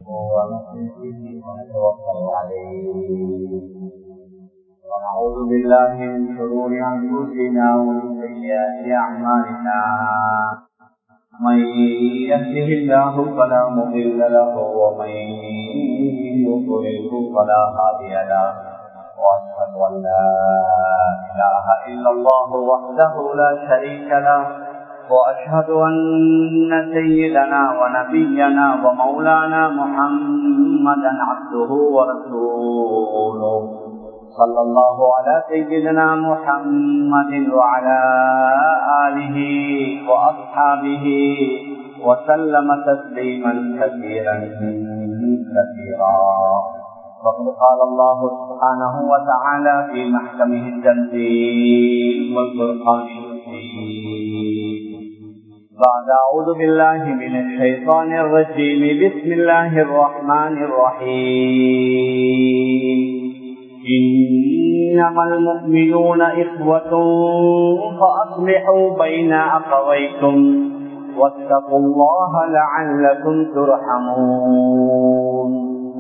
ونصره ونتوكل عليه ونعوذ بالله من شرور انفسنا ومن سيئات اعمالنا من يهده الله فلا مضل له ومن يضلله فلا هادي له واشهد ان لا اله الا الله وحده لا شريك له واشهد ان سيدنا ونبينا ومولانا محمدا عبده ورسوله صلى الله على سيدنا محمد وعلى اله واصحابه وسلم تسليما كثيرا كثيرا وقد قال الله سبحانه وتعالى في محكمه التنزيل والفرقان الحكيم بعد أعوذ بالله من الشيطان الرجيم بسم الله الرحمن الرحيم إنما المؤمنون إخوة فأصلحوا بين أخويكم واتقوا الله لعلكم ترحمون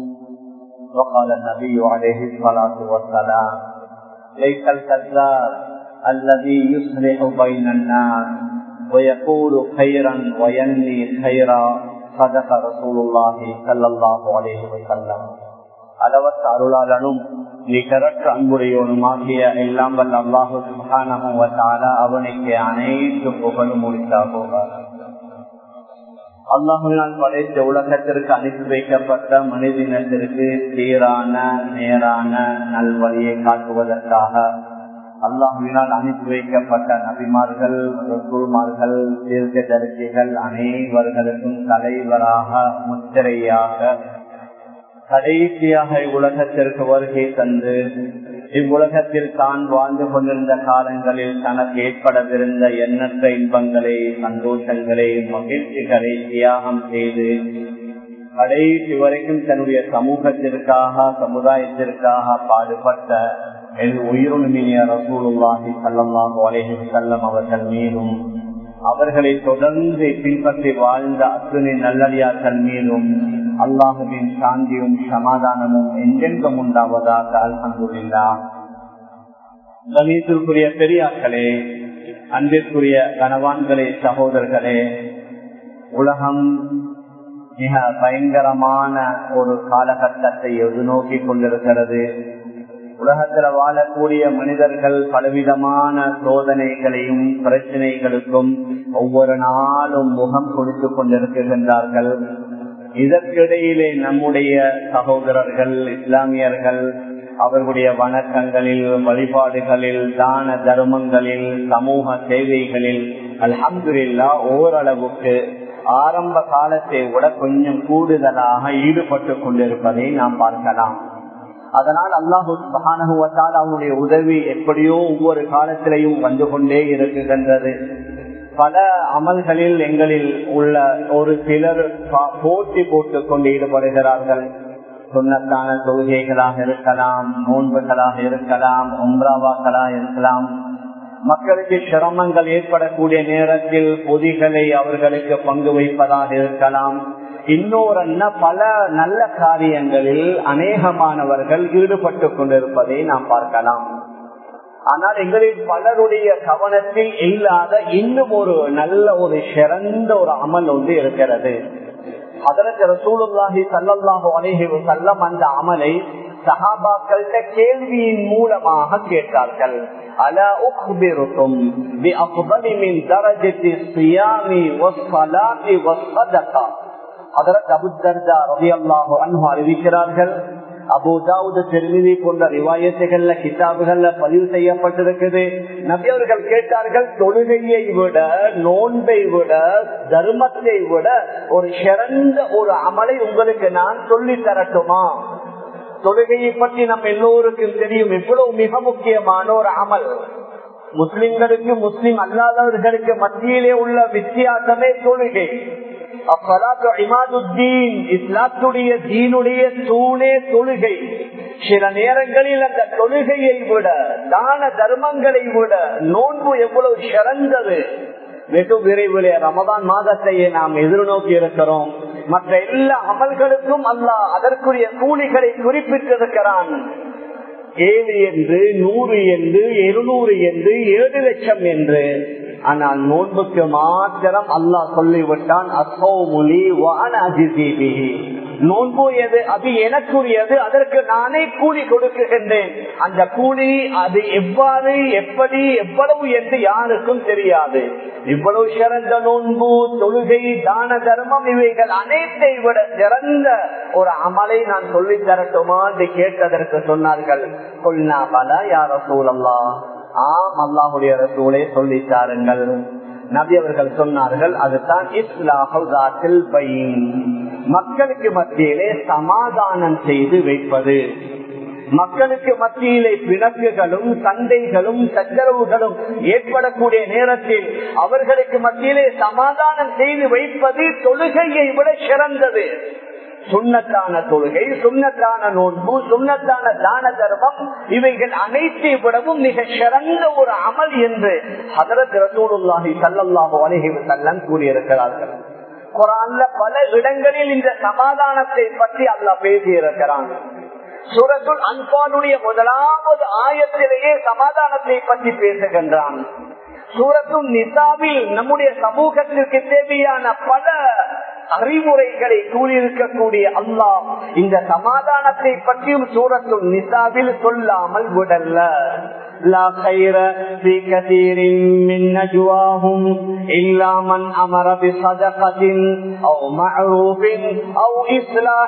وقال النبي عليه الصلاة والسلام ليس الكذاب الذي يصلح بين الناس ويقول خيرا وينمي خيرا صدق رسول الله صلى الله عليه وسلم அளவற்ற அருளாளனும் நிகரற்ற அன்புடையோனுமாகிய எல்லாம் வல்ல அல்லாஹு சுகானமுவத்தால அவனுக்கு அனைத்து புகழும் முடித்தாகும் அல்லாஹுவினால் படைத்த உலகத்திற்கு அனுப்பி வைக்கப்பட்ட மனிதனத்திற்கு சீரான நேரான நல்வழியை காட்டுவதற்காக அல்லாஹுவினால் அனுப்பி வைக்கப்பட்ட நபிமார்கள் ரசூல்மார்கள் தீர்க்க தரிசிகள் அனைவர்களுக்கும் தலைவராக முத்திரையாக கடைசியாக இவ்வுலகத்திற்கு வருகை தந்து இவ்வுலகத்தில் தான் வாழ்ந்து கொண்டிருந்த காலங்களில் தனக்கு ஏற்படவிருந்த எண்ணற்ற இன்பங்களை சந்தோஷங்களை மகிழ்ச்சிகளை தியாகம் செய்து கடைசி வரைக்கும் தன்னுடைய சமூகத்திற்காக சமுதாயத்திற்காக பாடுபட்ட என் உயிருமினிய ரசூலுல்லாஹி சல்லல்லாஹு அலைஹி செல்லம் அவர்கள் மீதும் அவர்களை தொடர்ந்து பின்பற்றி வாழ்ந்த அத்துணை நல்லடியார்கள் மீதும் அல்லாஹுவின் சாந்தியும் சமாதானமும் எங்கெங்கும் உண்டாவதாக அல்ஹந்துல்லா கணேசருக்குரிய பெரியார்களே அன்பிற்குரிய கனவான்களே சகோதரர்களே உலகம் மிக பயங்கரமான ஒரு காலகட்டத்தை எதிர்நோக்கி கொண்டிருக்கிறது உலகத்தில் வாழக்கூடிய மனிதர்கள் பலவிதமான சோதனைகளையும் பிரச்சனைகளுக்கும் ஒவ்வொரு நாளும் முகம் கொடுத்து கொண்டிருக்கின்றார்கள் இதற்கிடையிலே நம்முடைய சகோதரர்கள் இஸ்லாமியர்கள் அவர்களுடைய வணக்கங்களில் வழிபாடுகளில் தான தர்மங்களில் சமூக சேவைகளில் அல்ஹம்துல்லா ஓரளவுக்கு ஆரம்ப காலத்தை விட கொஞ்சம் கூடுதலாக ஈடுபட்டு கொண்டிருப்பதை நாம் பார்க்கலாம் அதனால் அல்லாஹு மகானகுவத்தால் அவனுடைய உதவி எப்படியோ ஒவ்வொரு காலத்திலையும் வந்து கொண்டே இருக்குகின்றது பல அமல்களில் எங்களில் உள்ள ஒரு சிலர் போட்டி போட்டுக் கொண்டு ஈடுபடுகிறார்கள் சுண்ணத்தான தொழுகைகளாக இருக்கலாம் நோன்புகளாக இருக்கலாம் ஒன்றாவாக்களாக இருக்கலாம் மக்களுக்கு சிரமங்கள் ஏற்படக்கூடிய நேரத்தில் பொதிகளை அவர்களுக்கு பங்கு வைப்பதாக இருக்கலாம் இன்னொரு பல நல்ல காரியங்களில் அநேகமானவர்கள் ஈடுபட்டு கொண்டிருப்பதை நாம் பார்க்கலாம் ஆனால் எங்களில் பலருடைய கவனத்தில் இல்லாத இன்னும் ஒரு நல்ல ஒரு சிறந்த ஒரு அமல் ஒன்று இருக்கிறது அதற்கு ரசூலுல்லாஹி சல்லல்லாஹு அலைஹி வஸல்லம் அந்த அமலை சஹாபாக்கள்கிட்ட கேள்வியின் மூலமாக கேட்டார்கள் அலா உக்பிருக்கும் பி அஃபலி மின் தரஜத்தி ஸியாமி வஸ்ஸலாத்தி வஸ்ஸதகா அதற்கு அபுத்தர்தா ரலியல்லாஹு அன்ஹு அறிவிக்கிறார்கள் அபுதாவுது திருமிதி போன்ற ரிவாயத்துகள்ல கிதாபுகள்ல பதிவு செய்யப்பட்டிருக்குது நபியவர்கள் கேட்டார்கள் தொழுகையை விட நோன்பை விட தர்மத்தை விட ஒரு சிறந்த ஒரு அமலை உங்களுக்கு நான் சொல்லி தரட்டுமா தொழுகையை பற்றி நம்ம எல்லோருக்கும் தெரியும் எவ்வளவு மிக முக்கியமான ஒரு அமல் முஸ்லிம்களுக்கு முஸ்லிம் அல்லாதவர்களுக்கு மத்தியிலே உள்ள வித்தியாசமே தொழுகை இஸ்லாத்துடைய தீனுடைய தூணே தொழுகை சில நேரங்களில் அந்த தொழுகையை விட தான தர்மங்களை விட நோன்பு எவ்வளவு சிறந்தது வெகு விரைவிலே ரமதான் மாதத்தையே நாம் எதிர்நோக்கி இருக்கிறோம் மற்ற எல்லா அமல்களுக்கும் அல்லாஹ் அதற்குரிய கூலிகளை குறிப்பிட்டிருக்கிறான் ஏழு என்று நூறு என்று இருநூறு என்று ஏழு லட்சம் என்று ஆனால் நோன்புக்கு மாத்திரம் அல்லாஹ் சொல்லிவிட்டான் அசோமுலி நோன்பு எது அது எனக்குரியது அதற்கு நானே கூலி கொடுக்குகின்றேன் அந்த கூலி அது எவ்வாறு எப்படி எவ்வளவு என்று யாருக்கும் தெரியாது இவ்வளவு சிறந்த நோன்பு தொழுகை தான தர்மம் இவைகள் அனைத்தை விட சிறந்த ஒரு அமலை நான் சொல்லி தரட்டுமா என்று கேட்டதற்கு சொன்னார்கள் கொல்லா பல யார சூழல்லா ஆம் அல்லாஹுடைய ரசூலை சொல்லி தாருங்கள் நபி அவர்கள் சொன்னார்கள் அதுதான் இஸ்லாஹில் மக்களுக்கு மத்தியிலே சமாதானம் செய்து வைப்பது மக்களுக்கு மத்தியிலே பிணக்குகளும் சண்டைகளும் சச்சரவுகளும் ஏற்படக்கூடிய நேரத்தில் அவர்களுக்கு மத்தியிலே சமாதானம் செய்து வைப்பது தொழுகையை விட சிறந்தது சுண்ணத்தான தொழுகை சுண்ணத்தான நோன்பு சுண்ணத்தான தான தர்மம் இவைகள் அனைத்தை விடவும் மிக சிறந்த ஒரு அமல் என்று ஹதரத் ரசூலுல்லாஹி சல்லல்லாஹு அலைஹி வஸல்லம் கூறியிருக்கிறார்கள் குரான்ல பல இடங்களில் இந்த சமாதானத்தை பற்றி அல்லாஹ் பேசியிருக்கிறான் சூரத்துல் அன்பானுடைய முதலாவது ஆயத்திலேயே சமாதானத்தை பற்றி பேசுகின்றான் சூரத்தும் நிசாவில் நம்முடைய சமூகத்திற்கு தேவையான பல அறிவுரைகளை கூறியிருக்கக்கூடிய அல்லாஹ் இந்த சமாதானத்தை பற்றியும் சூரத்தும் நிசாவில் சொல்லாமல் விடல்ல لا خير في كثير من نجواهم إلا من أمر بصدقة أو معروف أو إصلاح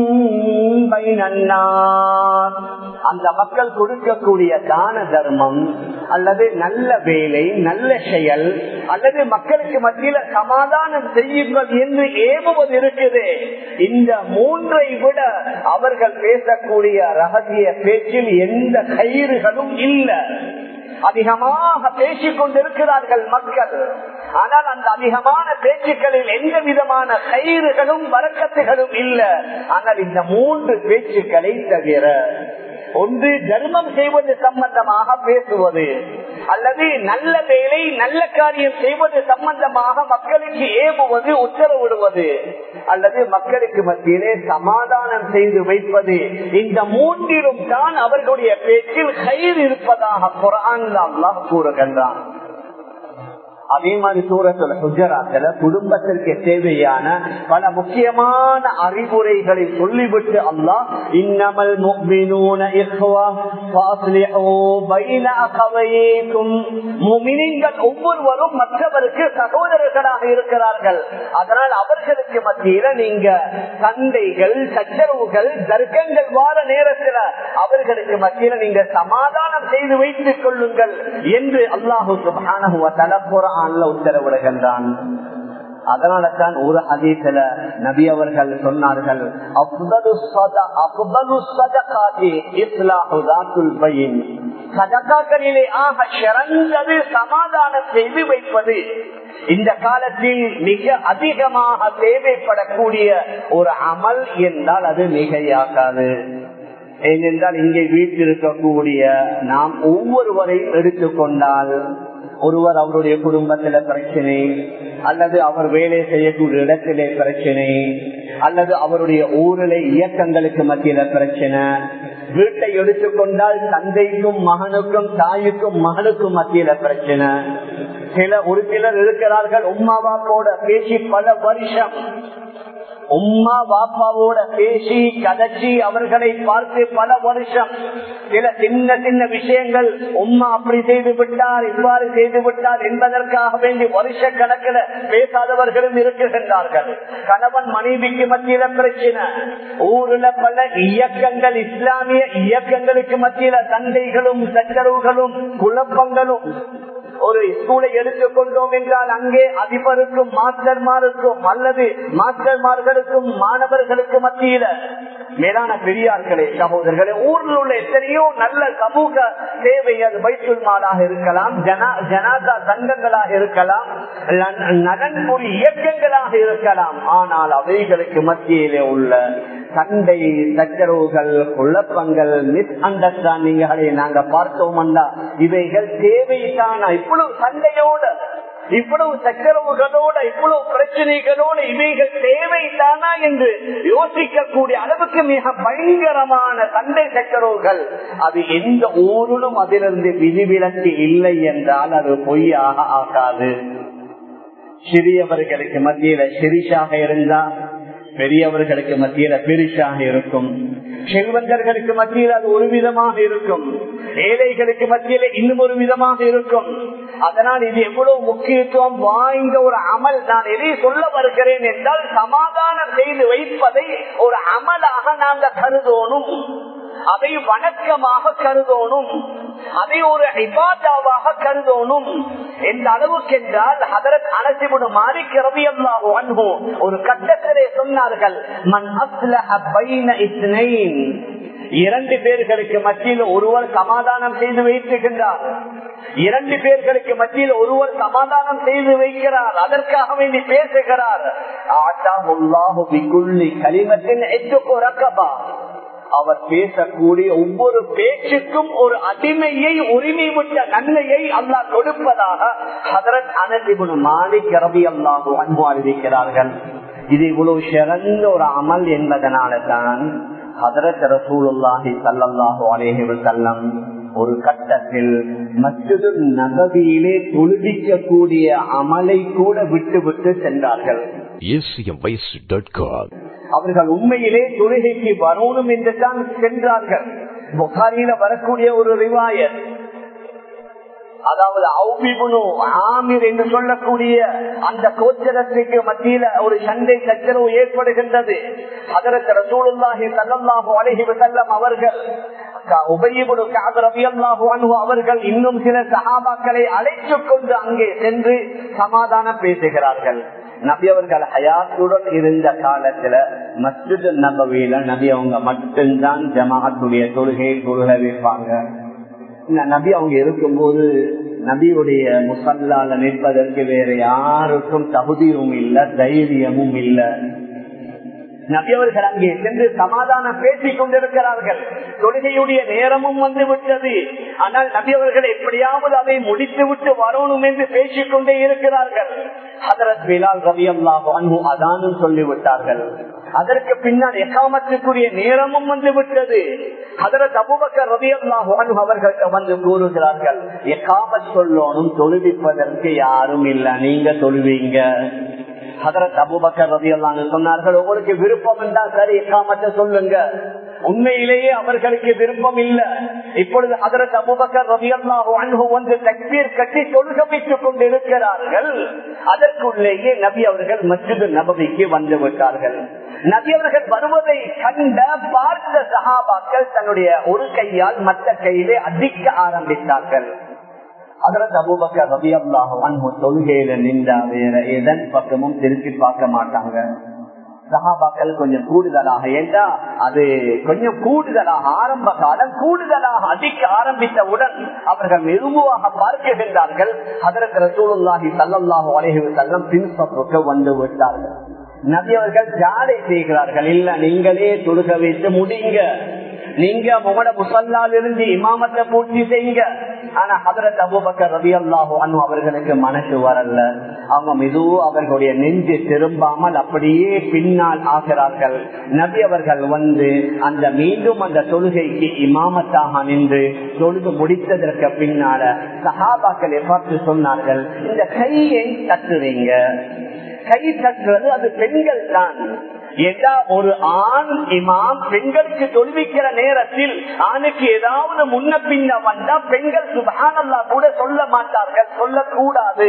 بين الناس அந்த மக்கள் கொடுக்கக்கூடிய தான தர்மம் அல்லது நல்ல வேலை நல்ல செயல் அல்லது மக்களுக்கு மத்தியில சமாதானம் செய்யுங்கள் என்று ஏவுவது இருக்குது இந்த மூன்றை விட அவர்கள் பேசக்கூடிய ரகசிய பேச்சில் எந்த கயிறுகளும் இல்லை அதிகமாக பேசிக் கொண்டிருக்கிறார்கள் மக்கள் ஆனால் அந்த அதிகமான பேச்சுக்களில் எந்த விதமான கயிறுகளும் வரக்கத்துகளும் இல்லை ஆனால் இந்த மூன்று பேச்சுக்களை தவிர ஒன்று தர்மம் செய்வது சம்பந்தமாக பேசுவது அல்லது நல்ல வேலை நல்ல காரியம் செய்வது சம்பந்தமாக மக்களுக்கு ஏவுவது உத்தரவிடுவது அல்லது மக்களுக்கு மத்தியிலே சமாதானம் செய்து வைப்பது இந்த மூன்றிலும் தான் அவர்களுடைய பேச்சில் கயிறு இருப்பதாக குரான் அல்லாஹ் கூறுகின்றான் அதே மாதிரி சூரத்துல குஜராத்தில் குடும்பத்திற்கு தேவையான பல முக்கியமான அறிவுரைகளை சொல்லிவிட்டு அல்லாஹ் இன்னமல் ஒவ்வொருவரும் மற்றவருக்கு சகோதரர்களாக இருக்கிறார்கள் அதனால் அவர்களுக்கு மத்தியில நீங்க சண்டைகள் சச்சரவுகள் தர்க்கங்கள் வார நேரத்தில் அவர்களுக்கு மத்தியில நீங்க சமாதானம் செய்து வைத்துக் கொள்ளுங்கள் என்று அல்லாஹு சுபான குரான்ல உத்தரவிடுகின்றான் அதனால தான் ஒரு ஹதீஸ்ல நபி அவர்கள் சொன்னார்கள் சதக்காக்களிலே ஆக சிறந்தது சமாதானம் செய்து வைப்பது இந்த காலத்தில் மிக அதிகமாக தேவைப்படக்கூடிய ஒரு அமல் என்றால் அது மிகையாகாது ஏனென்றால் இங்கே வீட்டில் இருக்கக்கூடிய நாம் ஒவ்வொருவரையும் எடுத்துக்கொண்டால் ஒருவர் அவருடைய குடும்பத்தில பிரச்சனை அல்லது அவர் வேலை செய்யக்கூடிய இடத்திலே பிரச்சனை அல்லது அவருடைய ஊரிலே இயக்கங்களுக்கு மத்தியில பிரச்சனை வீட்டை எடுத்துக்கொண்டால் தந்தைக்கும் மகனுக்கும் தாய்க்கும் மகனுக்கும் மத்தியில பிரச்சனை சில ஒரு சிலர் இருக்கிறார்கள் உமாவா போட பேசி பல வருஷம் உம்மா பாப்பாவோட பேசி கதைச்சி அவர்களை பார்த்து பல வருஷம் சில சின்ன சின்ன விஷயங்கள் உம்மா அப்படி செய்து விட்டார் இவ்வாறு செய்து விட்டார் என்பதற்காக வேண்டி வருஷ கணக்கில் பேசாதவர்களும் இருக்குகின்றார்கள் கணவன் மனைவிக்கு மத்தியில பிரச்சனை ஊர்ல பல இயக்கங்கள் இஸ்லாமிய இயக்கங்களுக்கு மத்தியில சண்டைகளும் சச்சரவுகளும் குழப்பங்களும் ஒரு ஸ்கூலை எடுத்துக்கொண்டோம் என்றால் அங்கே அதிபருக்கும் மாஸ்டர்மாருக்கும் அல்லது மாஸ்டர்மார்களுக்கும் மாணவர்களுக்கு மத்தியில மேலான பெரியார்களே சகோதரர்களே ஊரில் உள்ள எத்தனையோ நல்ல சமூக சேவை அது வைத்துல் மாலாக இருக்கலாம் ஜனாதா சங்கங்களாக இருக்கலாம் நலன்புரி இயக்கங்களாக இருக்கலாம் ஆனால் அவைகளுக்கு மத்தியிலே உள்ள சண்டை சச்சரவுகள் குழப்பங்கள் மிஸ் அண்டர்ஸ்டாண்டிங்களை நாங்க பார்த்தோம்னா இவைகள் தேவைதானா இவ்வளவு சண்டையோட இவ்வளவு சச்சரவுகளோட இவ்வளவு பிரச்சனைகளோட இவைகள் தேவைதானா என்று யோசிக்கக்கூடிய அளவுக்கு மிக பயங்கரமான சண்டை சச்சரவுகள் அது எந்த ஊரிலும் அதிலிருந்து விதிவிலக்கு இல்லை என்றால் அது பொய்யாக ஆகாது சிறியவர்களுக்கு மத்தியில சிறிஷாக இருந்தா பெரியவர்களுக்கு மத்தியில பெரிசாக இருக்கும் செல்வந்தர்களுக்கு மத்தியில் அது ஒரு விதமாக இருக்கும் ஏழைகளுக்கு மத்தியில இன்னும் ஒரு விதமாக இருக்கும் அதனால் இது எவ்வளவு முக்கியத்துவம் வாய்ந்த ஒரு அமல் நான் எதை சொல்ல வருகிறேன் என்றால் சமாதானம் செய்து வைப்பதை ஒரு அமலாக நாங்கள் கருதோனும் அதை வணக்கமாக கருதோனும் அதை ஒரு இபாதாவாக கருதோனும் எந்த அளவுக்கு என்றால் அதற்கு அனசிபுடு மாறி கிரவி அல்லாஹோ ஒரு கட்டத்திலே சொன்னார்கள் மண் அஸ்லஹ பைன இஸ்னைன் இரண்டு பேர்களுக்கு மத்தியில் ஒருவர் சமாதானம் செய்து வைத்திருக்கின்றார் இரண்டு பேர்களுக்கு மத்தியில் ஒருவர் சமாதானம் செய்து வைக்கிறார் அதற்காக வேண்டி பேசுகிறார் கலிமத்தின் ரக்கபா அவர் பேசக்கூடிய ஒவ்வொரு பேச்சுக்கும் ஒரு அடிமையை உரிமை விட்ட நன்மையை அல்லாஹ் கொடுப்பதாக ஹதரத் அனதிபுன் மாலிக் ரபி அல்லாஹு அன்பு அறிவிக்கிறார்கள் இது இவ்வளவு சிறந்த ஒரு அமல் என்பதனால தான் ஹதரத் ரசூலுல்லாஹி சல்லல்லாஹு அலேஹி வசல்லம் ஒரு கட்டத்தில் மற்றொரு நகவியிலே தொழுவிக்கக்கூடிய அமலை கூட விட்டு விட்டு சென்றார்கள் அவர்கள் உண்மையிலே தொழுகைக்கு வரணும் என்று தான் சென்றார்கள் புகாரியில வரக்கூடிய ஒரு ரிவாயத் அதாவது அவுபிபுனு ஆமிர் என்று சொல்லக்கூடிய அந்த கோச்சரத்துக்கு மத்தியில ஒரு சண்டை சச்சரவு ஏற்படுகின்றது அதற்கு ரசூலுல்லாஹி சல்லல்லாஹு அலைஹி வஸல்லம் அவர்கள் அவர்கள் இன்னும் சில சகாபாக்களை அழைத்துக் கொண்டு அங்கே சென்று சமாதானம் பேசுகிறார்கள் நபி அவர்கள் ஹயாத்துடன் இருந்த காலத்துல மஸ்ஜித் நபவியில நபி அவங்க மட்டும்தான் ஜமாத்துடைய தொழுகையை தொழுக வைப்பாங்க நபி அவங்க இருக்கும்போது நபியுடைய முசல்லால நிற்பதற்கு வேற யாருக்கும் தகுதியும் இல்ல தைரியமும் இல்ல நபியவர்கள் அங்கே சென்று சமாதானம் பேசிக் கொண்டிருக்கிறார்கள் தொழுகையுடைய நேரமும் வந்து விட்டது ஆனால் நபியவர்கள் எப்படியாவது அதை முடித்து விட்டு வரணும் என்று பேசிக் கொண்டே இருக்கிறார்கள் ஹதரத் பிலால் ரவி அல்லாஹ் அதானும் சொல்லிவிட்டார்கள் அதற்கு பின்னால் எகாமத்துக்குரிய நேரமும் வந்து விட்டது அதற்கு அபுபக்கர் ரவி அல்லாஹ் அவர்களுக்கு வந்து கூறுகிறார்கள் எகாமத் சொல்லணும் தொழுவிப்பதற்கு யாரும் இல்ல நீங்க தொழுவீங்க ஹதரத் அபுபக்கர் ரவி அல்லான்னு சொன்னார்கள் உங்களுக்கு விருப்பம் இருந்தா சரி எக்காமத்த சொல்லுங்க உண்மையிலேயே அவர்களுக்கு விருப்பம் இல்ல இப்பொழுது ஹதரத் அபுபக்கர் ரவி அல்லாஹு வந்து தக்பீர் கட்டி தொழுக வைத்துக் கொண்டிருக்கிறார்கள் அதற்குள்ளேயே நபி அவர்கள் மற்றொரு நபவிக்கு வந்து விட்டார்கள் நபி அவர்கள் வருவதை கண்ட பார்த்த சகாபாக்கள் தன்னுடைய ஒரு கையால் மற்ற கையிலே அடிக்க ஆரம்பித்தார்கள் அதற்கு அபூபக்கர் ரவி அல்லாஹ் தொழுகையில நின்றா வேற எதன் பக்கமும் திருப்பி பார்க்க மாட்டாங்க சகாபாக்கள் கொஞ்சம் கூடுதலாக ஏண்டா அது கொஞ்சம் கூடுதலாக ஆரம்ப காலம் கூடுதலாக அடிக்க ஆரம்பித்தவுடன் அவர்கள் மெதுவாக பார்க்கின்றார்கள் அதற்கு ரசூலுல்லாஹி சல்லாஹு அலைஹி செல்லம் பின்பற்றுக்கு வந்து விட்டார்கள் நபி அவர்கள் ஜாடை செய்கிறார்கள் இல்ல நீங்களே தொழுக வைத்து முடிங்க நீங்க உங்களோட முசல்லால் இருந்து இமாமத்தை பூர்த்தி செய்யுங்க ஆனா ஹதரத் அபுபக்கர் ரவி அல்லாஹோ அனு அவர்களுக்கு மனசு வரல அவங்க மெதுவும் அவர்களுடைய நெஞ்சு திரும்பாமல் அப்படியே பின்னால் ஆகிறார்கள் நபி அவர்கள் வந்து அந்த மீண்டும் அந்த தொழுகைக்கு இமாமத்தாக நின்று தொழுது முடித்ததற்கு பின்னால சஹாபாக்களை பார்த்து சொன்னார்கள் இந்த கையை தட்டுறீங்க கை தட்டுறது அது பெண்கள் தான் ஏதா ஒரு ஆண் இமாம் பெண்களுக்கு தொழுவிக்கிற நேரத்தில் ஆணுக்கு ஏதாவது முன்ன பின்ன வந்தா பெண்கள் சுபானல்லா கூட சொல்ல மாட்டார்கள் சொல்லக்கூடாது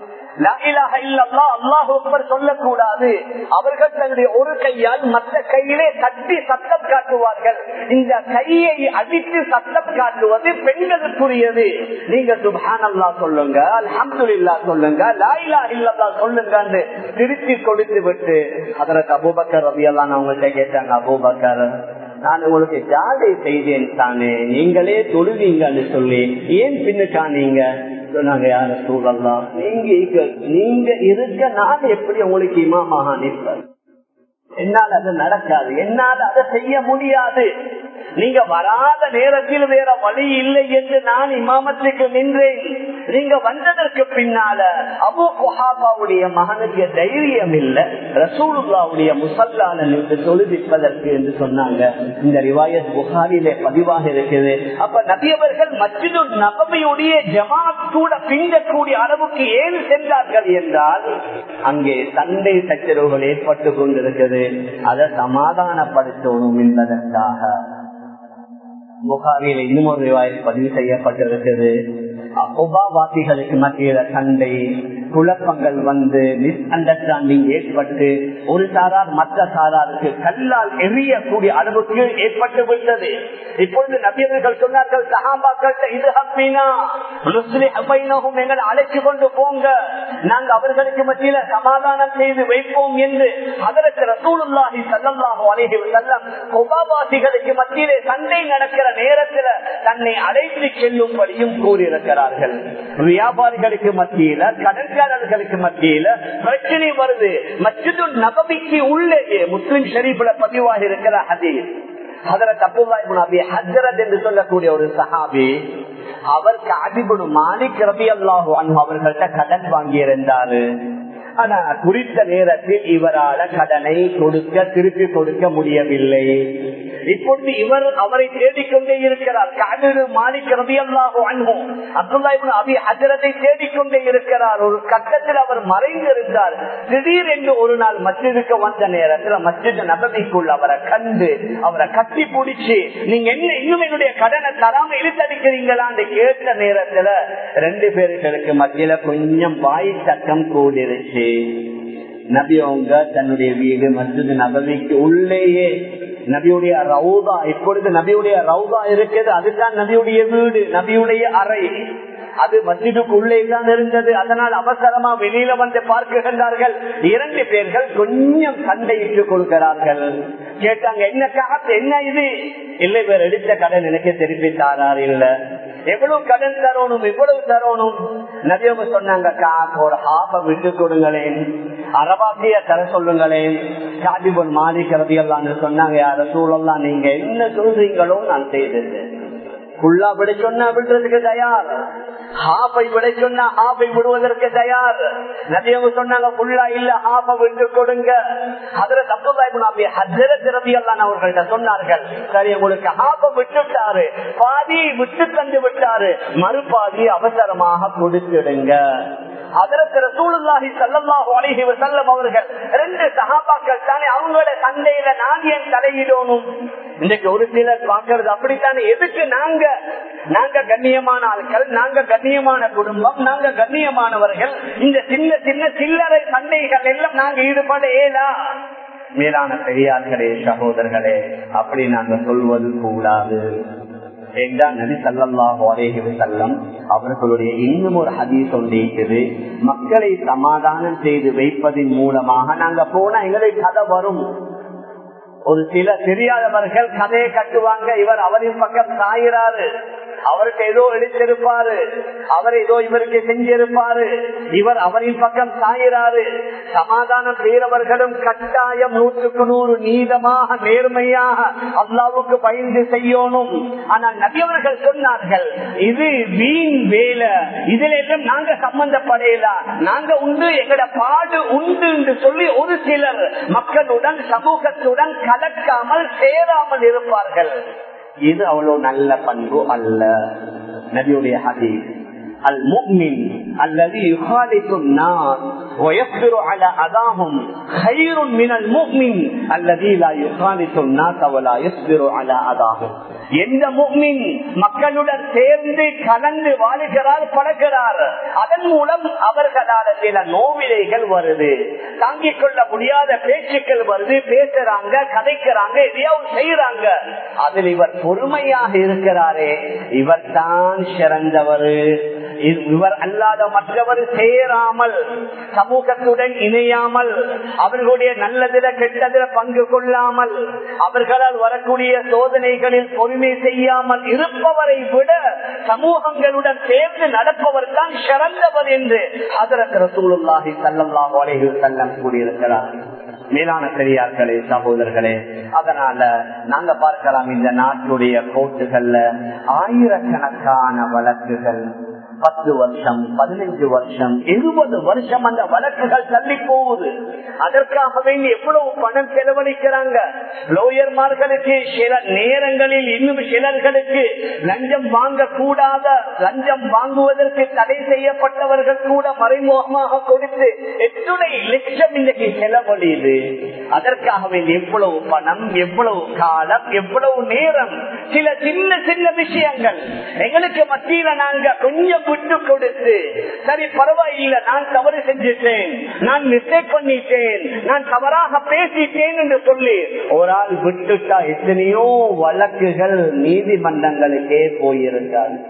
சொல்லக்கூடாது அவர்கள் தன்னுடைய ஒரு கையால் மற்ற கையிலே தட்டி சத்தம் காட்டுவார்கள் இந்த கையை அடித்து சத்தம் காட்டுவது பெண்களுக்குரியது நீங்க சுபானல்லா சொல்லுங்க அல்ஹம்துல்லா சொல்லுங்க லாயிலா இல்லல்லா சொல்லுங்க திருத்தி கொடுத்து விட்டு அதற்கு அபூபக்கர் ரவியெல்லாம் அவங்கள்ட்ட கேட்டாங்க அபூபக்கர் நான் உங்களுக்கு ஜாதை செய்தேன் தானே நீங்களே தொழுவீங்கன்னு சொல்லி ஏன் பின்னுக்கானீங்க சொன்னாங்க யார சூழல்லாம் நீங்க நீங்க இருக்க நான் எப்படி உங்களுக்கு இமாமாக நிற்பேன் என்னால் அது நடக்காது என்னால் அதை செய்ய முடியாது நீங்க வராத நேரத்தில் வேற வழி இல்லை என்று நான் இமாமத்துக்கு நின்றேன் நீங்க வந்ததற்கு பின்னால அபு குஹாபாவுடைய மகனுக்கு தைரியம் இல்ல ரசூலுல்லாவுடைய முசல்லான நின்று தொழுவிப்பதற்கு என்று சொன்னாங்க இந்த ரிவாயத் புகாரிலே பதிவாக இருக்குது அப்ப நபியவர்கள் மற்றொரு நபமையுடைய ஜமாத் கூட பிங்கக்கூடிய அளவுக்கு ஏன் சென்றார்கள் என்றால் அங்கே சண்டை சச்சரவுகள் ஏற்பட்டு கொண்டிருக்கிறது அதை சமாதானப்படுத்தணும் என்பதற்காக புகாரில் இன்னும் ஒரு ரிவாயத் பதிவு செய்யப்பட்டிருக்கிறது உபாவாசிகளுக்கு மத்தியில சண்டை குழப்பங்கள் வந்து மிஸ் அண்டர்ஸ்டாண்டிங் ஏற்பட்டு ஒரு சாரார் மற்ற சாராருக்கு கல்லால் எரியக்கூடிய அளவுக்கு ஏற்பட்டு விட்டது இப்பொழுது நபியர்கள் சொன்னார்கள் சகாபாக்கள்கிட்ட இது ஹப்பீனா எங்களை அழைச்சு கொண்டு போங்க நாங்க அவர்களுக்கு மத்தியில சமாதானம் செய்து வைப்போம் என்று அதற்கு ரசூலுல்லாஹி சல்லாஹு அலைஹி செல்லம் உபாவாசிகளுக்கு மத்தியிலே சண்டை நடக்கிற நேரத்தில் தன்னை அழைத்து செல்லும்படியும் கூறியிருக்கிறார்கள் வியாபாரிகளுக்கு மத்தியில கடற்காரர்களுக்கு மத்தியில பிரச்சனை வருது மற்றது நபமிக்கு உள்ளேயே முஸ்லிம் ஷரீஃப்ல பதிவாக இருக்கிற ஹதீஸ் ஹதரத் அப்துல்லா அபி ஹஜரத் என்று சொல்லக்கூடிய ஒரு சஹாபி அவர் காதிபுடு மாலிக் ரபி அல்லாஹு அவர்கள்ட்ட கடன் வாங்கியிருந்தாரு ஆனா குறித்த நேரத்தில் இவரால கடனை கொடுக்க திருப்பி கொடுக்க முடியவில்லை இப்பொழுது இவர் அவரை தேடிக்கொண்டே இருக்கிறார் காதிரு மாலிக் ரபி அல்லாஹு அன்பும் அப்துல்லா அபி ஹஜரத்தை தேடிக்கொண்டே இருக்கிறார் ஒரு கட்டத்தில் அவர் மறைந்திருந்தார் திடீர் என்று ஒரு நாள் மஸ்ஜிதுக்கு வந்த நேரத்தில் மஸ்ஜித் நபதிக்குள் அவரை கண்டு அவரை கட்டி பிடிச்சு நீங்க என்ன இன்னும் என்னுடைய கடனை தராம இழுத்தடிக்கிறீங்களான்னு கேட்ட நேரத்துல ரெண்டு பேர்களுக்கு மத்தியில கொஞ்சம் வாய் சட்டம் கூடிருச்சு நபி அவங்க தன்னுடைய வீடு மஸ்ஜித் நபவிக்கு உள்ளேயே நபியுடைய ரவுதா இப்பொழுது நபியுடைய ரவுதா இருக்குது அதுதான் நபியுடைய வீடு நபியுடைய அறை அது மஸ்ஜிதுக்கு உள்ளே தான் இருந்தது அதனால் அவசரமா வெளியில வந்து பார்க்கின்றார்கள் இரண்டு பேர்கள் கொஞ்சம் சண்டையிட்டுக் கொள்கிறார்கள் கேட்டாங்க என்ன காத்து என்ன இது இல்லை வேற எடுத்த கடன் எனக்கு திருப்பி தாரார் இல்ல எவ்வளவு கடன் தரணும் எவ்வளவு தரணும் நபியவங்க சொன்னாங்க காக்கு ஒரு ஹாப்ப விட்டு கொடுங்களேன் அரபாசிய தர சொல்லுங்களேன் காதிபன் மாலிக் எல்லாம் சொன்னாங்க யார சூழல்லாம் நீங்க என்ன சொல்றீங்களோ நான் செய்தது ஃபுல்லா விட சொன்னா விடுறதுக்கு தயார் ஹாஃபை விட சொன்னா ஹாஃபை விடுவதற்கு தயார் நபியவங்க சொன்னாங்க ஃபுல்லா இல்ல ஹாஃப விட்டு கொடுங்க அதுல தப்புதாய் ஹஜரத் ரபி எல்லாம் அவர்கள்ட்ட சொன்னார்கள் சரி உங்களுக்கு ஹாஃப விட்டுட்டாரு பாதி விட்டு தந்து விட்டாரு மறுபாதி அவசரமாக கொடுத்துடுங்க அதற்கு ரசூலுல்லாஹி ஸல்லல்லாஹு அலைஹி வஸல்லம் அவர்கள் ரெண்டு சஹாபாக்கள் தானே அவங்களோட சண்டையில நான் ஏன் தலையிடணும் இன்னைக்கு ஒரு சிலர் பாக்குறது அப்படித்தானே எதுக்கு நாங்க நாங்க கண்ணியமான ஆட்கள் நாங்க கண்ணியமான குடும்பம் நாங்க கண்ணியமானவர்கள் இந்த சின்ன சின்ன சில்லறை சண்டைகள் எல்லாம் நாங்க ஈடுபட ஏலா மேலான பெரியார்களே சகோதரர்களே அப்படி நாங்க சொல்வது கூடாது என்றால் நபி சல்லாஹு அலேஹி செல்லம் அவர்களுடைய இன்னும் ஒரு ஹதீஸ் ஒன்று இருக்குது மக்களை சமாதானம் செய்து வைப்பதன் மூலமாக நாங்க போனா எங்களுக்கு கதை வரும் ஒரு சில தெரியாதவர்கள் கதையை கட்டுவாங்க இவர் அவரின் பக்கம் சாயிறாரு அவருக்கு ஏதோ எடுத்திருப்பாரு அவர் ஏதோ இவருக்கு செஞ்சிருப்பாரு இவர் அவரின் பக்கம் சாயிறாரு சமாதானம் செய்யறவர்களும் கட்டாயம் நூற்றுக்கு நூறு நீதமாக நேர்மையாக அல்லாவுக்கு பயந்து செய்யணும் ஆனால் நபியவர்கள் சொன்னார்கள் இது வீண் வேலை இதுல எல்லாம் நாங்க சம்பந்தப்படையல நாங்க உண்டு எங்கட பாடு உண்டு என்று சொல்லி ஒரு சிலர் மக்களுடன் சமூகத்துடன் கலக்காமல் சேராமல் இருப்பார்கள் இது அவ்வளவு நல்ல பண்பு அல்ல நபியுடைய ஹதீஸ் المؤمن الذي يخالط الناس ويصبر على أذاهم خير من المؤمن الذي لا يخالط الناس ولا يصبر على أذاهم எந்த முக்மின் மக்களுடன் சேர்ந்து கலந்து வாழுகிறார் பழகிறார் அதன் மூலம் அவர்களால் சில நோவிலைகள் வருது தாங்கிக் கொள்ள முடியாத பேச்சுக்கள் வருது பேசுறாங்க கதைக்கிறாங்க எதையாவது செய்யறாங்க அதில் இவர் பொறுமையாக இருக்கிறாரே இவர் தான் சிறந்தவர் இவர் அல்லாத மற்றவர் சேராமல் சமூகத்துடன் இணையாமல் அவர்களுடைய நல்லதில கெட்டதில பங்கு கொள்ளாமல் அவர்களால் வரக்கூடிய சோதனைகளில் பொறுமை செய்யாமல் இருப்பவரை விட சமூகங்களுடன் சேர்ந்து நடப்பவர் தான் சிறந்தவர் என்று அதற்கு ரசூலுல்லாஹி சல்லாஹு அலைஹி செல்லம் கூறியிருக்கிறார் மேலான பெரியார்களே சகோதரர்களே அதனால நாங்க பார்க்கலாம் இந்த நாட்டுடைய கோர்ட்டுகள்ல ஆயிரக்கணக்கான வழக்குகள் பத்து வருஷம் பதினைஞ்சு வருஷம் இருபது வருஷம் அந்த வழக்குகள் தள்ளி போகுது அதற்காக வேண்டி எவ்வளவு பணம் செலவழிக்கிறாங்க லோயர்மார்களுக்கு சில நேரங்களில் இன்னும் சிலர்களுக்கு லஞ்சம் வாங்க கூடாத லஞ்சம் வாங்குவதற்கு தடை செய்யப்பட்டவர்கள் கூட மறைமுகமாக கொடுத்து எத்துணை லட்சம் இன்னைக்கு செலவழியுது அதற்காக வேண்டி எவ்வளவு பணம் எவ்வளவு காலம் எவ்வளவு நேரம் சில சின்ன சின்ன விஷயங்கள் எங்களுக்கு மத்தியில நாங்க கொஞ்சம் விட்டு கொடுத்து சரி பரவாயில்லை நான் தவறு செஞ்சிட்டேன் நான் மிஸ்டேக் பண்ணிட்டேன் நான் தவறாக பேசிட்டேன் என்று சொல்லி ஒரு ஆள் விட்டுட்டா எத்தனையோ வழக்குகள் நீதிமன்றங்களுக்கே போயிருக்காது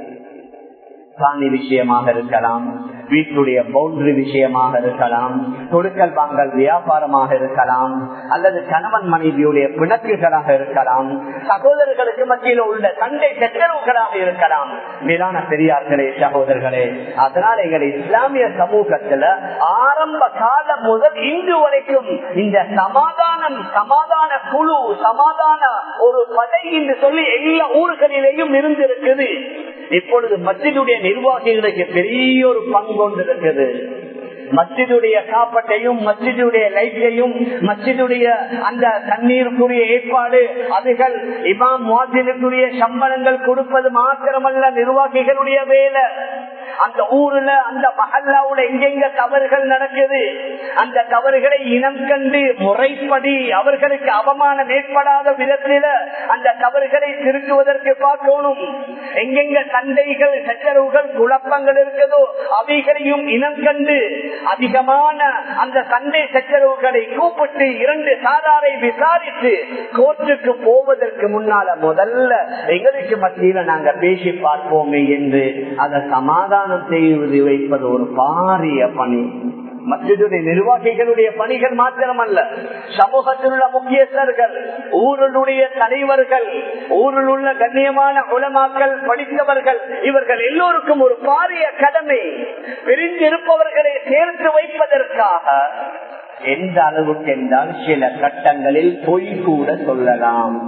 சாணி விஷயமாக இருக்கலாம் வீட்டுடைய பவுண்டரி விஷயமாக இருக்கலாம் கொடுக்கல் வாங்கல் வியாபாரமாக இருக்கலாம் அல்லது கணவன் மனைவியுடைய பிணக்குகளாக இருக்கலாம் சகோதரர்களுக்கு மத்தியில் உள்ள சண்டை சச்சரவுகளாக இருக்கலாம் மேலான பெரியார்களே சகோதரர்களே அதனால எங்கள் இஸ்லாமிய சமூகத்துல ஆரம்ப காலம் முதல் இன்று வரைக்கும் இந்த சமாதானம் சமாதான குழு சமாதான ஒரு படை என்று சொல்லி எல்லா ஊர்களிலேயும் இருந்திருக்குது இப்பொழுது மத்தியுடைய நிர்வாகிகளுக்கு பெரிய ஒரு பங்கு கொண்டு இருக்குது மஸ்ஜிதுடைய காப்பட்டையும் மஸ்ஜிதுடைய லைட்டையும் மஸ்ஜிதுடைய அந்த தண்ணீருக்குரிய ஏற்பாடு அதுகள் இமாம் முவாசினுக்குரிய சம்பளங்கள் கொடுப்பது மாத்திரமல்ல நிர்வாகிகளுடைய வேலை அந்த ஊர்ல அந்த மஹல்லாவுல எங்கெங்க தவறுகள் நடக்குது அந்த தவறுகளை இனம் கண்டு முறைப்படி அவர்களுக்கு அவமானம் ஏற்படாத விதத்தில அந்த தவறுகளை திருத்துவதற்கு பார்க்கணும் எங்கெங்க சண்டைகள் சச்சரவுகள் குழப்பங்கள் இருக்குதோ அவைகளையும் இனம் கண்டு அதிகமான அந்த சண்டை சச்சரவுகளை கூப்பிட்டு இரண்டு சாதாரை விசாரித்து கோர்ட்டுக்கு போவதற்கு முன்னால முதல்ல எங்களுக்கு மத்தியில நாங்க பேசி பார்ப்போமே என்று அதை சமாதானம் செய்து வைப்பது ஒரு பாரிய பணி மஸ்ஜிதுடைய நிர்வாகிகளுடைய பணிகள் மாத்திரமல்ல சமூகத்தில் உள்ள முக்கியஸ்தர்கள் ஊருடைய தலைவர்கள் ஊரில் உள்ள கண்ணியமான உலமாக்கள் படித்தவர்கள் இவர்கள் எல்லோருக்கும் ஒரு பாரிய கடமை பிரிந்திருப்பவர்களை சேர்த்து வைப்பதற்காக எந்த அளவுக்கு என்றால் சில கட்டங்களில் பொய் கூட சொல்லலாம்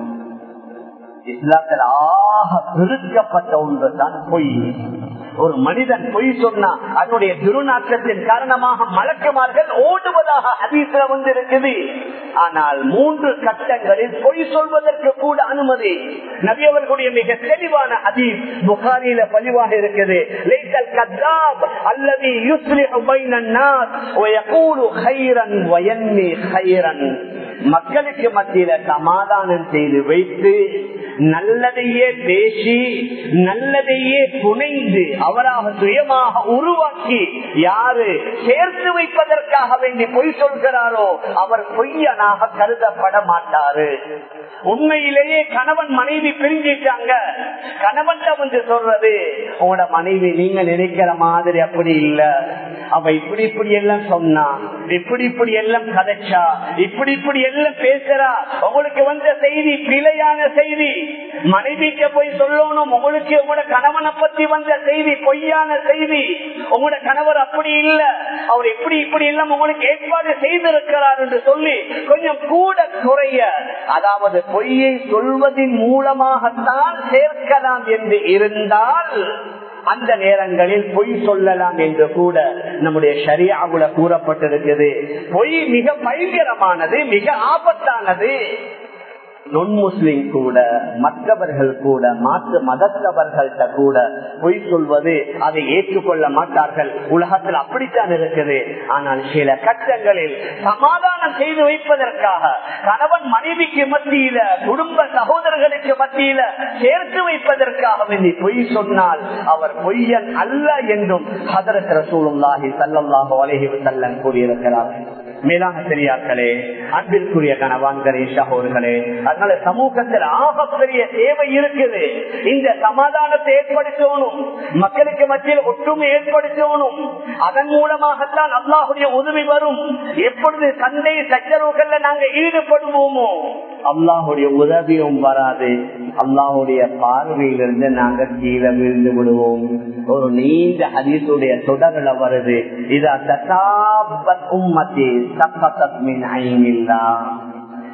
இஸ்லாத்தில் ஆக பெருக்கப்பட்ட ஒன்று தான் பொய் ஒரு மனிதன் பொய் சொன்னா அதனுடைய திருநாற்றத்தின் காரணமாக மலக்குமார்கள் ஓடுவதாக அதிசல வந்து இருக்குது ஆனால் மூன்று கட்டங்களில் பொய் சொல்வதற்கு கூட அனுமதி நபியவர்களுடைய மிக தெளிவான அதி புகாரியில பதிவாக இருக்குது லைத்தல் கத்தாப் அல்லது மக்களுக்கு மத்தியில சமாதானம் செய்து வைத்து நல்லதையே பேசி நல்லதையே புனைந்து அவராக சுயமாக உருவாக்கி யாரு சேர்த்து வைப்பதற்காக வேண்டி பொய் சொல்கிறாரோ அவர் பொய்யனாக கருதப்பட மாட்டாரு உண்மையிலேயே கணவன் மனைவி பிரிஞ்சிட்டாங்க கணவன் வந்து சொல்றது உங்களோட மனைவி நீங்க நினைக்கிற மாதிரி அப்படி இல்ல அவ இப்படி இப்படி எல்லாம் சொன்னா இப்படி இப்படி எல்லாம் கதைச்சா இப்படி இப்படி எல்லாம் பேசுறா உங்களுக்கு வந்த செய்தி பிழையான செய்தி மனைவிக்கு போய் சொல்லணும் உங்களுக்கு உங்களோட கணவனை பத்தி வந்த செய்தி பொய்யான செய்தி உங்களோட கணவர் அப்படி இல்ல அவர் இப்படி இப்படி எல்லாம் உங்களுக்கு ஏற்பாடு செய்திருக்கிறார் என்று சொல்லி கொஞ்சம் கூட குறைய அதாவது பொய்யை சொல்வதன் மூலமாகத்தான் சேர்க்கலாம் என்று இருந்தால் அந்த நேரங்களில் பொய் சொல்லலாம் என்று கூட நம்முடைய சரியாவுல கூறப்பட்டிருக்கிறது பொய் மிக பயங்கரமானது மிக ஆபத்தானது நொன் முஸ்லிம் கூட மற்றவர்கள் கூட மாற்று மதத்தவர்கள்ட்ட கூட பொய் சொல்வது அதை ஏற்றுக்கொள்ள மாட்டார்கள் உலகத்தில் அப்படித்தான் இருக்குது ஆனால் சில கட்டங்களில் சமாதானம் செய்து வைப்பதற்காக கணவன் மனைவிக்கு மத்தியில குடும்ப சகோதரர்களுக்கு மத்தியில சேர்த்து வைப்பதற்காக வேண்டி பொய் சொன்னால் அவர் பொய்யன் அல்ல என்றும் ஹதரத் ரசூலுல்லாஹி சல்லாஹு அலஹி செல்லம் கூறியிருக்கிறார் மேலான பெரியார்களே அன்பிற்குரிய கணவான்களே சகோதர்களே அதனால சமூகத்தில் ஆகப்பெரிய தேவை இருக்குது இந்த சமாதானத்தை ஏற்படுத்தணும் மக்களுக்கு மத்தியில் ஒற்றுமை ஏற்படுத்தணும் அதன் மூலமாகத்தான் அல்லாஹுடைய உதவி வரும் எப்பொழுது சண்டை சச்சரவுகள்ல நாங்க ஈடுபடுவோமோ அல்லாஹுடைய உதவியும் வராது அல்லாஹுடைய பார்வையிலிருந்து நாங்க கீழே விழுந்து விடுவோம் ஒரு நீண்ட ஹதீசுடைய தொடர்ல வருது இதா தசாபத் உம்மத்தி சப்பத்தத் மின் ஐனில்லா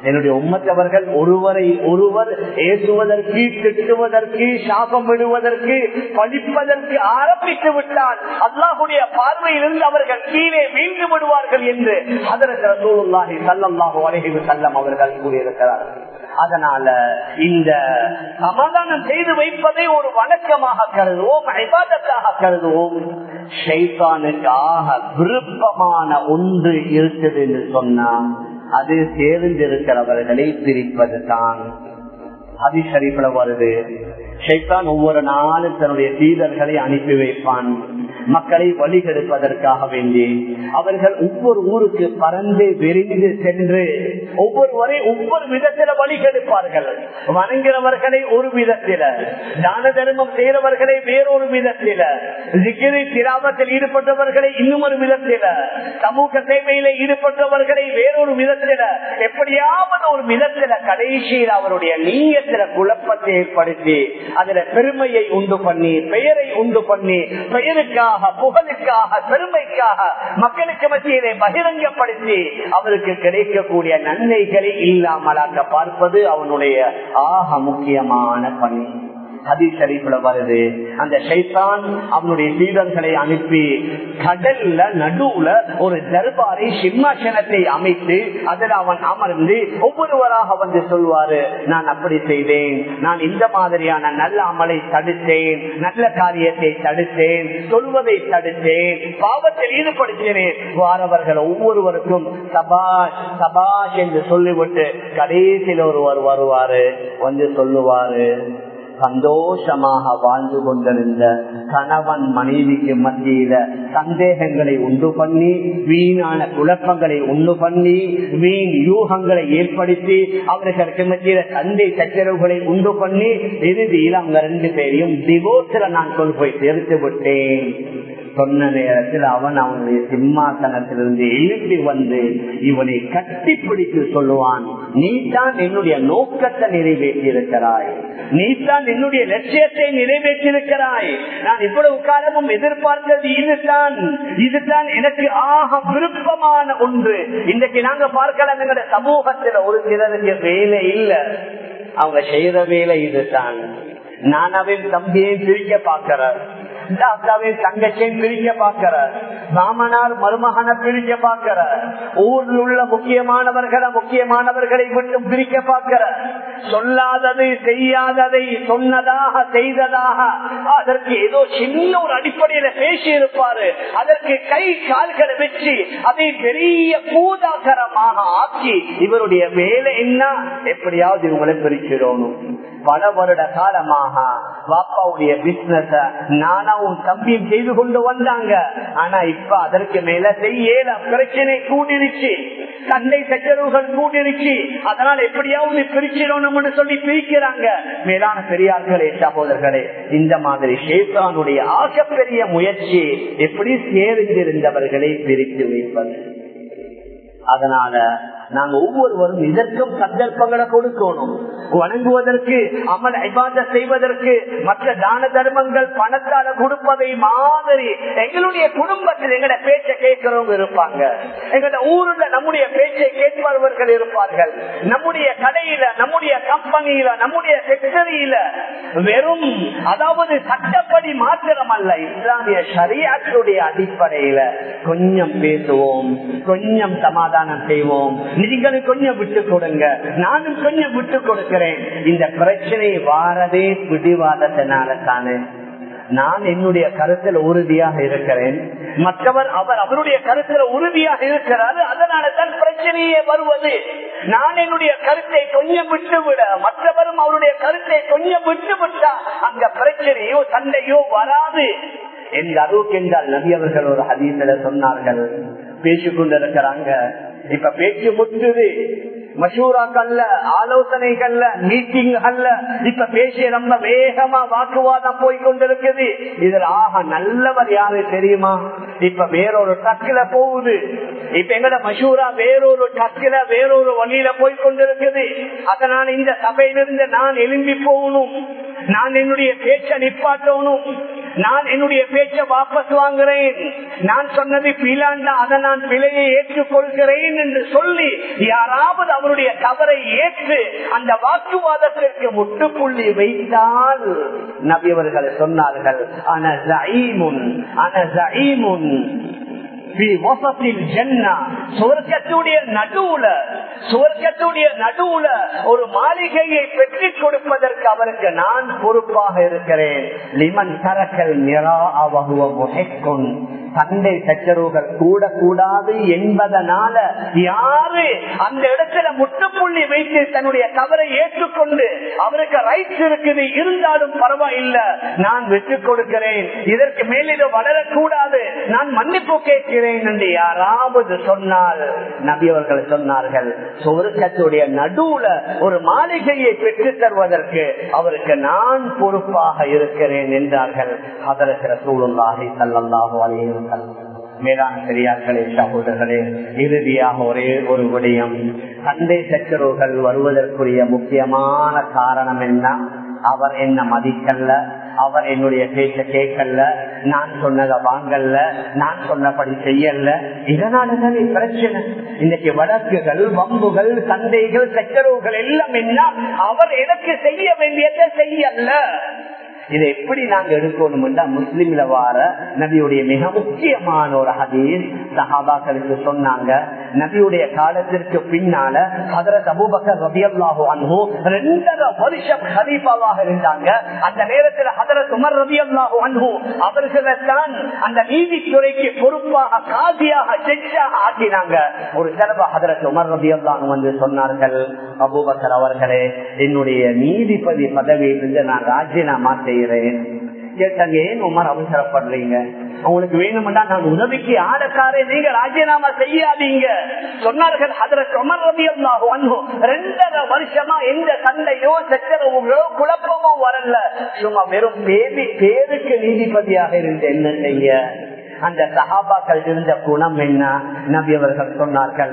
என்னுடைய உம்மத்தவர்கள் ஒருவரை ஒருவர் ஏசுவதற்கு திட்டுவதற்கு சாபம் விடுவதற்கு படிப்பதற்கு ஆரம்பித்து விட்டால் அல்லாஹுடைய பார்வையிலிருந்து அவர்கள் கீழே வீழ்ந்து விடுவார்கள் என்று அதற்கு ரசூலுல்லாஹி ஸல்லல்லாஹு அலைஹி வஸல்லம் அவர்கள் கூறியிருக்கிறார்கள் அதனால இந்த சமாதானம் செய்து வைப்பதை ஒரு வணக்கமாக கருதுவோம் ஐபாதத்தாக கருதுவோம் ஷைத்தானுக்காக விருப்பமான ஒன்று இருக்குது என்று சொன்னா அது சேர்ந்திருக்கிறவர்களை பிரிப்பது தான் அதிசரிப்புல வருது ஷைத்தான் ஒவ்வொரு நாளும் தன்னுடைய சீடர்களை அனுப்பி வைப்பான் மக்களை வழிகெடுப்பதற்காக வேண்டி அவர்கள் ஒவ்வொரு ஊருக்கு பறந்து விரிந்து சென்று ஒவ்வொருவரை ஒவ்வொரு விதத்தில வழிகெடுப்பார்கள் வணங்குகிறவர்களை ஒரு விதத்தில தான தர்மம் செய்கிறவர்களை வேறொரு விதத்தில சிகிரி திராபத்தில் ஈடுபட்டவர்களை இன்னும் ஒரு விதத்தில சமூக சேவையில ஈடுபட்டவர்களை வேறொரு விதத்தில எப்படியாவது ஒரு விதத்தில கடைசியில் அவருடைய நீயத்தில குழப்பத்தை ஏற்படுத்தி அதுல பெருமையை உண்டு பண்ணி பெயரை உண்டு பண்ணி பெயருக்காக புகழுக்காக பெருமைக்காக மக்களுக்கு மத்தியிலே பகிரங்கப்படுத்தி அவருக்கு கிடைக்கக்கூடிய நன்மைகளை இல்லாமலாக்க பார்ப்பது அவனுடைய ஆக முக்கியமான பணி ஹதீஷரீஃப்ல வருது அந்த ஷைத்தான் அவனுடைய சீடர்களை அனுப்பி கடல்ல நடுவுல ஒரு தர்பாரை சிம்மாசனத்தை அமைத்து அதில் அவன் அமர்ந்து ஒவ்வொருவராக வந்து சொல்வாரு நான் அப்படி செய்தேன் நான் இந்த மாதிரியான நல்ல அமலை தடுத்தேன் நல்ல காரியத்தை தடுத்தேன் சொல்வதை தடுத்தேன் பாவத்தில் ஈடுபடுத்தினேன் வாரவர்கள் ஒவ்வொருவருக்கும் சபாஷ் சபாஷ் என்று சொல்லிவிட்டு கடைசியில் ஒருவர் வருவாரு வந்து சொல்லுவாரு சந்தோஷமாக வாழ்ந்து கொண்டிருந்த கணவன் மனைவிக்கு மத்தியில சந்தேகங்களை உண்டு பண்ணி வீணான குழப்பங்களை உண்டு பண்ணி வீண் யூகங்களை ஏற்படுத்தி அவர்களுக்கு மத்தியில சண்டை சச்சரவுகளை உண்டு பண்ணி இறுதியில் அவங்க ரெண்டு பேரையும் டிவோர்ஸ்ல நான் கொண்டு போய் சேர்த்து விட்டேன் சொன்ன நேரத்தில் அவன் அவனுடைய சிம்மாசனத்திலிருந்து எழுப்பி வந்து இவனை கட்டிப்பிடித்து சொல்லுவான் நீ தான் என்னுடைய நோக்கத்தை நிறைவேற்றியிருக்கிறாய் நீ தான் என்னுடைய லட்சியத்தை நிறைவேற்றியிருக்கிறாய் நான் இவ்வளவு காலமும் எதிர்பார்த்தது இதுதான் இதுதான் எனக்கு ஆக விருப்பமான ஒன்று இன்றைக்கு நாங்க பார்க்கலாம் எங்களுடைய சமூகத்தில் ஒரு சிலருக்கு வேலை இல்லை அவங்க செய்யற வேலை இதுதான் நானாவின் தம்பியையும் பிரிக்க பார்க்கிறேன் தாத்தாவின் தங்கச்சியும் பிரிக்க பார்க்கிற மாமனார் மருமகனை பிரிக்க பார்க்கிற ஊரில் உள்ள முக்கியமானவர்களை முக்கியமானவர்களை விட்டு பிரிக்க பார்க்கிற சொல்லாததை செய்யாததை சொன்னதாக செய்ததாக அதற்கு ஏதோ சின்ன ஒரு அடிப்படையில பேசி இருப்பாரு அதற்கு கை கால்களை வச்சு அதை பெரிய பூதாகரமாக ஆக்கி இவருடைய வேலை என்ன எப்படியாவது இவங்களை பிரிச்சிடணும் பல வருட காலமாக பாப்பாவுடைய பிசினஸ நானாவும் தம்பியும் செய்து கொண்டு வந்தாங்க ஆனா இப்ப அதற்கு மேல செய்யல பிரச்சனை கூடிருச்சு சண்டை சச்சரவுகள் கூடிருச்சு அதனால எப்படியாவது பிரிச்சிடணும்னு சொல்லி பிரிக்கிறாங்க மேலான பெரியார்களே சகோதரர்களே இந்த மாதிரி ஷேத்தானுடைய ஆகப்பெரிய முயற்சி எப்படி சேர்ந்திருந்தவர்களை பிரித்து வைப்பது அதனால நாங்க ஒவ்வொருவரும் இதற்கும் சந்தர்ப்பங்களை கொடுக்கணும் வணங்குவதற்கு அமல் ஐபாத செய்வதற்கு மற்ற தான தர்மங்கள் பணத்தால கொடுப்பதை மாதிரி எங்களுடைய குடும்பத்தில் எங்கட பேச்சை கேட்கிறவங்க இருப்பாங்க எங்கட ஊருல நம்முடைய பேச்சை கேட்பவர்கள் இருப்பார்கள் நம்முடைய கடையில நம்முடைய கம்பெனியில நம்முடைய செக்டரியில வெறும் அதாவது சட்டப்படி மாத்திரம் அல்ல இஸ்லாமிய சரியாற்றுடைய அடிப்படையில கொஞ்சம் பேசுவோம் கொஞ்சம் சமாதானம் செய்வோம் நீங்களும் கொஞ்சம் விட்டு கொடுங்க நானும் கொஞ்சம் விட்டு கொடுக்கிறேன் இந்த பிரச்சனை வாரதே பிடிவாதத்தினால தானே நான் என்னுடைய கருத்தில் உறுதியாக இருக்கிறேன் மற்றவர் அவர் அவருடைய கருத்தில் உறுதியாக இருக்கிறார் அதனால தான் பிரச்சனையே வருவது நான் என்னுடைய கருத்தை கொஞ்சம் விட்டு விட மற்றவரும் அவருடைய கருத்தை கொஞ்சம் விட்டு விட்டா அங்க பிரச்சனையோ சண்டையோ வராது எந்த அளவுக்கு என்றால் நபி அவர்கள் ஒரு ஹதீசில சொன்னார்கள் பேசிக்கொண்டிருக்கிறாங்க இப்ப பேச்சு முற்றுது மஷூராக்கல்ல ஆலோசனைகள்ல மீட்டிங்கல்ல இப்ப பேசிய ரொம்ப வேகமா வாக்குவாதம் போய் கொண்டிருக்குது இதுல ஆக நல்லவர் யாரு தெரியுமா இப்ப வேறொரு டக்குல போகுது இப்ப எங்கட மஷூரா வேறொரு டக்குல வேறொரு வழியில போய் கொண்டிருக்குது அதனால இந்த சபையிலிருந்து நான் எழும்பி போகணும் நான் என்னுடைய பேச்ச நிப்பாட்டணும் நான் என்னுடைய பேச்ச வாபஸ் வாங்குறேன் நான் சொன்னது பிலாண்டா அதை நான் பிழையை ஏற்றுக்கொள்கிறேன் என்று சொல்லி யாராவது அவருடைய தவறை ஏற்று அந்த வாக்குவாதத்திற்கு முட்டுப்புள்ளி வைத்தால் நபியவர்கள் சொன்னார்கள் அன ஜஈமுன் அன ஜஈமுன் சுவர்க்கத்துடைய நடுவுல சுவர்க்கத்துடைய நடுவுல ஒரு மாளிகையை பெற்றுக் கொடுப்பதற்கு அவருக்கு நான் பொறுப்பாக இருக்கிறேன் லிமன் சரக்கல் நிரா அவகுவ முகைக்கும் சண்டை சச்சரவுகள் கூடக்கூடாது என்பதனால யாரு அந்த இடத்துல முட்டுப்புள்ளி வைத்து தன்னுடைய தவறை ஏற்றுக்கொண்டு அவருக்கு ரைட்ஸ் இருக்குது இருந்தாலும் பரவாயில்லை நான் விட்டுக் கொடுக்கிறேன் இதற்கு மேல் இது வளரக்கூடாது நான் மன்னிப்பு கேட்கிறேன் என்று யாராவது சொன்னால் நபி அவர்கள் சொன்னார்கள் சொருக்கத்துடைய நடுவுல ஒரு மாளிகையை பெற்று தருவதற்கு அவருக்கு நான் பொறுப்பாக இருக்கிறேன் என்றார்கள் அதற்கு சூழ்நிலை சல்லல்லாஹு அலைஹி மேலான பெரியார்களே சகோதரர்களே இறுதியாக ஒரே ஒரு விடயம் சண்டை சச்சரவுகள் வருவதற்குரிய முக்கியமான காரணம் என்ன அவர் என்ன மதிக்கல்ல அவர் என்னுடைய பேச்ச கேட்கல நான் சொன்னதை வாங்கல்ல நான் சொன்னபடி செய்யல இதனாலதான் பிரச்சனை இன்னைக்கு வழக்குகள் வம்புகள் சண்டைகள் சச்சரவுகள் எல்லாம் என்ன அவர் எனக்கு செய்ய வேண்டியதை செய்யல இதை எப்படி நாங்க எடுக்கணும் முஸ்லிம்ல வார நபியுடைய மிக முக்கியமான ஒரு ஹதீஸ் சஹாபாக்களுக்கு சொன்னாங்க நபியுடைய காலத்திற்கு பின்னால ஹதரத் அபூபக்கர் ரபியல்லாஹு அன்ஹு ரெண்டரை வருஷம் ஹலீஃபாவாக இருந்தாங்க அந்த நேரத்தில் ஹதரத் உமர் ரபியல்லாஹு அன்ஹு அவர்களை தான் அந்த நீதித்துறைக்கு பொறுப்பாக காதியாக ஜட்ஜாக ஆக்கினாங்க ஒரு தடவை ஹதரத் உமர் ரபியல்லாஹு வந்து சொன்னார்கள் அபூபக்கர் அவர்களே என்னுடைய நீதிபதி பதவியிலிருந்து நான் ராஜினாமா செய்கிறேன் கேட்டாங்க ஏன் உமர் அவசரப்படுறீங்க உங்களுக்கு வேணும்னா நான் உதவிக்கு ஆடக்காரே நீங்க ராஜினாமா செய்யாதீங்க சொன்னார்கள் அதுல உமர் ரவி ரெண்டரை வருஷமா எந்த சண்டையோ சச்சரவுகளோ குழப்பமோ வரல சும்மா வெறும் பேபி பேருக்கு நீதிபதியாக இருந்து என்ன செய்ய அந்த சஹாபாக்கள் இருந்த குணம் என்ன நபி அவர்கள் சொன்னார்கள்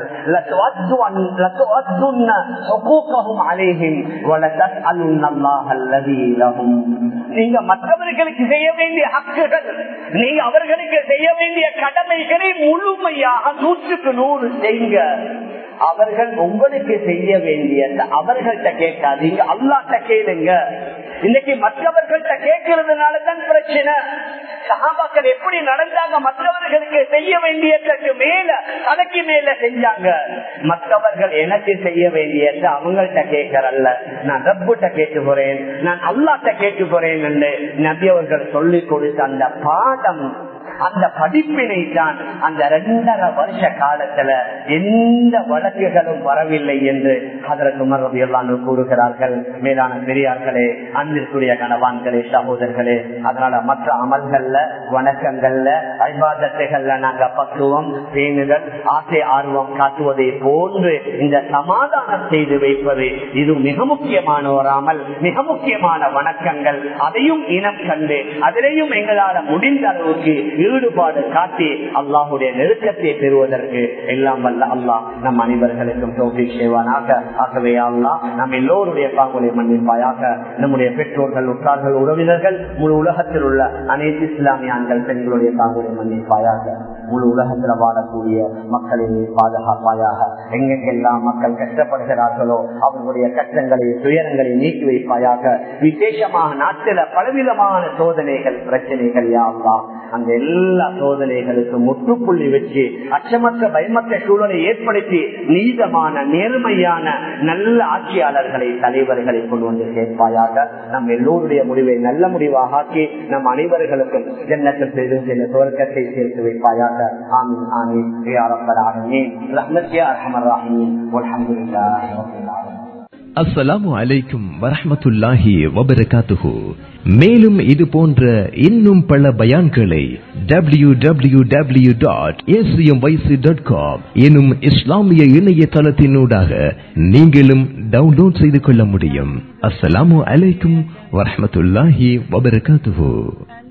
நீங்க மற்றவர்களுக்கு செய்ய வேண்டிய ஹக்குகள் நீங்க அவர்களுக்கு செய்ய வேண்டிய கடமைகளை முழுமையாக நூற்றுக்கு நூறு செய்யுங்க அவர்கள் உங்களுக்கு செய்ய வேண்டிய அவர்கள்ட்ட கேட்காதீங்க அல்லாட்ட கேளுங்க இன்னைக்கு மற்றவர்கள்ட்ட கேட்கறதுனால தான் பிரச்சனை சகாபாக்கள் எப்படி நடந்தாங்க மற்றவர்களுக்கு செய்ய வேண்டியதற்கு மேல தலைக்கு மேல செஞ்சாங்க மற்றவர்கள் எனக்கு செய்ய வேண்டியது அவங்கள்ட்ட கேட்கறல்ல நான் ரப்புட்ட கேட்டு போறேன் நான் அல்லாட்ட கேட்டு போறேன் என்று நபி அவர்கள் சொல்லிக் கொடுத்த அந்த பாடம் அந்த படிப்பினை தான் அந்த ரெண்டரை வருஷ காலத்துல எந்த வழக்குகளும் வரவில்லை என்று அதற்கு உமர்வது எல்லாம் கூறுகிறார்கள் மேலான பெரியார்களே அன்பிற்குரிய கணவான்களே சகோதரர்களே அதனால மற்ற அமல்கள்ல வணக்கங்கள்ல ஐபாதத்தைகள்ல நாங்க பக்குவம் பேணுதல் ஆசை ஆர்வம் காட்டுவதை போன்று இந்த சமாதானம் செய்து வைப்பது இது மிக முக்கியமான ஒரு அமல் மிக முக்கியமான வணக்கங்கள் அதையும் இனம் கண்டு அதிலையும் எங்களால முடிந்த அளவுக்கு ஈடுபாடு காட்டி அல்லாஹுடைய நெருக்கத்தை பெறுவதற்கு எல்லாம் வல்ல அல்லாஹ் நம் அனைவர்களுக்கும் தோல்வி செய்வானாக ஆகவே அல்லாஹ் நம் எல்லோருடைய பாங்குலை மன்னிப்பாயாக நம்முடைய பெற்றோர்கள் உற்றார்கள் உறவினர்கள் முழு உலகத்தில் உள்ள அனைத்து இஸ்லாமிய ஆண்கள் பெண்களுடைய பாங்குலை மன்னிப்பாயாக முழு உலகத்தில் வாழக்கூடிய மக்களை பாதுகாப்பாயாக எங்கெங்கெல்லாம் மக்கள் கஷ்டப்படுகிறார்களோ அவர்களுடைய கஷ்டங்களை துயரங்களை நீக்கி வைப்பாயாக விசேஷமாக நாட்டில பலவிதமான சோதனைகள் பிரச்சனைகள் யாவலாம் அந்த எல்லா சோதனைகளுக்கும் முற்றுப்புள்ளி வச்சு அச்சமற்ற பயமற்ற சூழலை ஏற்படுத்தி நீதமான நேர்மையான நல்ல ஆட்சியாளர்களை தலைவர்களை கொண்டு வந்து சேர்ப்பாயாக நம் எல்லோருடைய முடிவை நல்ல முடிவாக ஆக்கி நம் அனைவர்களுக்கும் ஜன்னத்தில் செய்து சென்ற துவர்க்கத்தை சேர்த்து வைப்பாயாக ஆமீன் ஆமீன் ஆமீன் ரஹ்மத்யா அர்ஹமர் ராஹீம் அல்ஹம்துலில்லாஹி ரப்பில் ஆலமீன் அஸ்ஸலாமு அலைக்கும் வரஹமத்துல்லாஹி வபரகாத்துஹு மேலும் இது போன்ற இன்னும் பல பயான்களை W W W dot ACM YC dot com எனும் இஸ்லாமிய இணையதளத்தினூடாக நீங்களும் டவுன்லோட் செய்து கொள்ள முடியும் அஸ்ஸலாமு அலைக்கும் வரஹமத்துல்லாஹி வபரகாத்துஹு